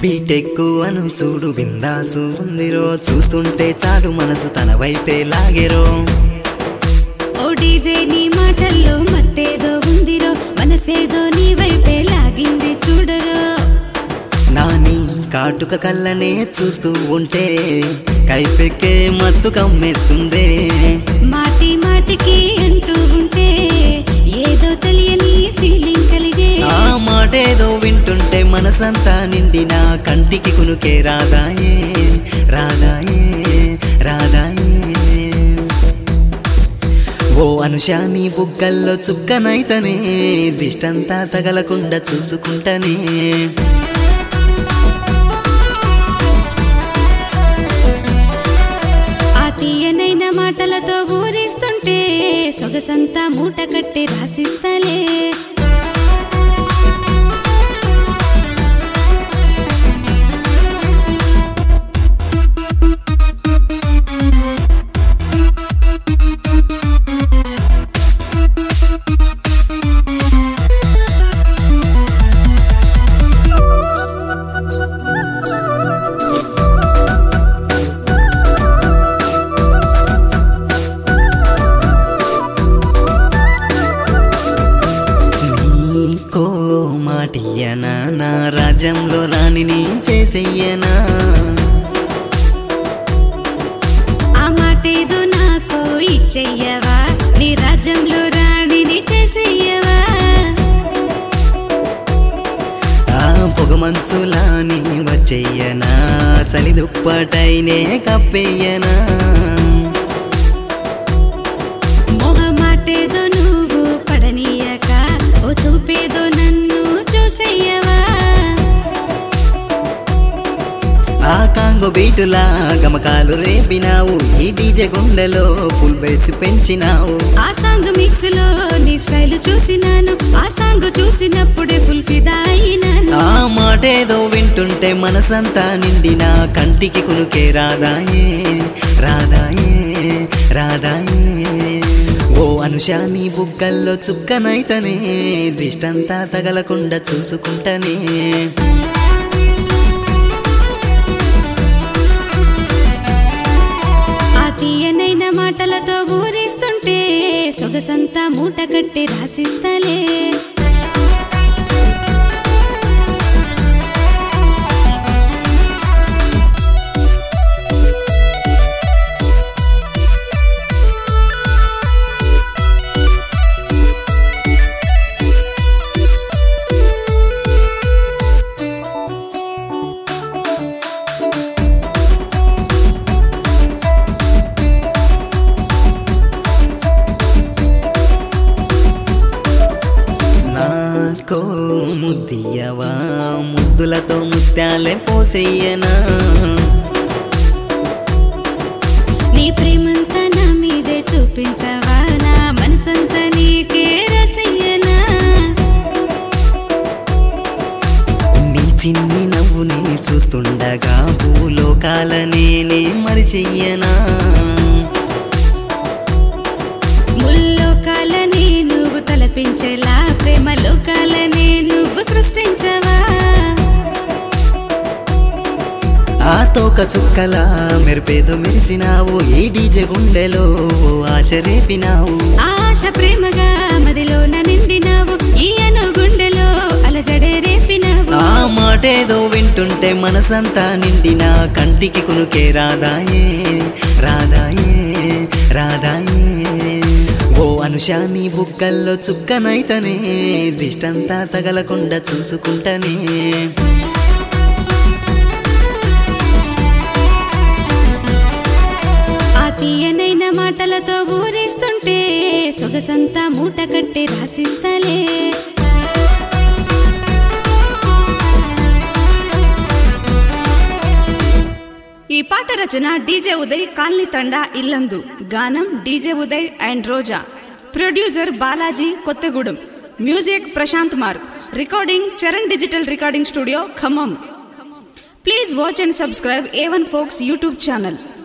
BTech అను చూడు బిందాసు ఉందిరో చూస్తుంటే చాలు మనసు తన వైపే లాగెరో ఓ డీజే నీ మాటల్లో మత్తేదో ఉందిరో మనసేదో నీ వైపే లాగింది చూడరో నాని కాటుక కళ్ళనే చూస్తూ ఉంటే కైపెక్కే మత్తు కమ్మేస్తుందే మాటి మాటికి అంటూ ఉంటే ఏదో తెలియని ఫీలింగ్ కలిగే ఆ మాటేదో వింటుంటే మనసంతా నిండిన కంటికి కునుకే రాదాయే రాదాయే రాదాయే ఓ అనుషాని బుగ్గల్లో చుక్కనైతనే దిష్టంతా తగలకుండా చూసుకుంటనే ఆ తీయనైన మాటలతో ఊరిస్తుంటే సొగసంతా మూట కట్టి రాసిస్తలే నీకో మాటియనా నా రాజ్యంలో రాణిని చేసెయ్యనా ఆ మాటేదో నాకు ఇచ్చెయ్యవా నీ రాజ్యంలో రాణిని చేసేయ్యవా ఆ పొగమంచులాని వచ్చెయ్యనా చలి దుప్పటైనే కప్పెయ్యనా మొహ మాటేదో నువ్వు పడనీయక ఓ చూపేదో నన్ను చూసేయ్యవా ఆ కాంగో బీటులా గమకాలు రేపినావు ఈ డీజే గుండెలో ఫుల్ బేస్ పెంచినావు ఆ సాంగ్ మిక్స్ లో నీ స్టైల్ చూసినాను ఆ సాంగ్ చూసినప్పుడే ఫుల్ ఫిదా అయినాను ఆ మాటేదో వింటుంటే మనసంతా నిండిన కంటికి కునుకే రాదాయే రాదాయే రాదాయే ఓ అనుషాని బుగ్గల్లో చుక్కనైతనే దిష్టంతా తగలకుండా చూసుకుంటనే ఆ తీయనైన మాటలతో ఊరిస్తుంటే సొగసంతా మూట కట్టి రాసిస్తలే నాకో ముద్దియవా ముద్దులతో ముత్యాలే పోసెయ్యనా నీ ప్రేమంతా నా మీదే చూపించవా నా మనసంతా నీకే రసయ్యనా నీ చిన్ని నవ్వుని చూస్తుండగా భూలోకాల నేనే మరిచెయ్యనా ముల్లోకాలనే నువ్వు తలపించేలా ప్రేమ లోకాలనే నువ్వు సృష్టించవా ఆ తోక చుక్కలా మెరుపేదో మెరిసినావు ఈ డీజే గుండెలో ఓ ఆశ రేపినావు ఆశ ప్రేమగా మదిలోన నిండినావు ఈయన గుండెలో అలజడే రేపినావు ఆ మాటేదో వింటుంటే మనసంతా నిండిన కంటికి కునుకే రాదాయే రాదాయే రాదాయే ఓ అనుషాని బుగ్గల్లో చుక్కనైతనే దిష్టంతా తగలకుండా చూసుకుంటనే ఆ తీయనైన మాటలతో ఊరిస్తుంటే సొగసంతా మూట కట్టి రాసిస్తలే ఈ పాట రచన డీజే ఉదయ్ కాలనీ తండా ఇల్లందు గానం DJ Uday and Roja producer Balaji Kothagudem music Prashanth mark recording Charan digital recording studio Khammam please watch and subscribe A one folks YouTube channel